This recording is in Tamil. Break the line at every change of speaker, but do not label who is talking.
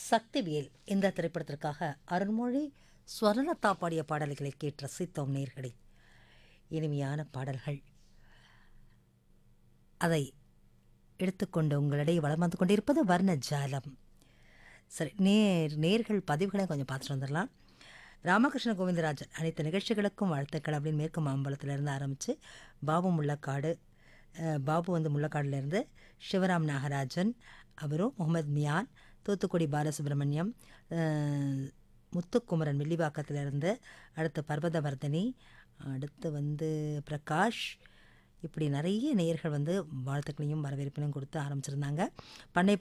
சக்திவேல் இந்த திரைப்படத்திற்காக அருண்மொழி ஸ்வர்ணலதா பாடிய பாடல்களை கேட்டு ரசித்தோம் நேர்களே இனிமையான பாடல்கள் அதை எடுத்துக்கொண்டு உங்களிடையே வளம் வந்து கொண்டிருப்பது வர்ண ஜாலம் சரி நேர் நேர்கள் பதிவுகளை கொஞ்சம் பார்த்துட்டு வந்துடலாம் ராமகிருஷ்ண கோவிந்தராஜன் அனைத்து நிகழ்ச்சிகளுக்கும் வாழ்த்துக்கள் அப்படின்னு மேற்கு மாம்பலத்திலேருந்து ஆரம்பித்து பாபு முள்ளக்காடு அஹ், பாபு வந்து முள்ளக்காடுலேருந்து சிவராம் நாகராஜன் அவரும் முகமது மியான் தூத்துக்குடி பாலசுப்ரமணியம் அஹ், முத்துக்குமரன் வில்லிவாக்கத்திலிருந்து அடுத்து பர்வதவர்தனி அடுத்து வந்து பிரகாஷ் இப்படி நிறைய நேயர்கள் வந்து வாழ்த்துக்களையும் வரவேற்பையும் கொடுத்து ஆரம்பிச்சிருந்தாங்க பண்ணை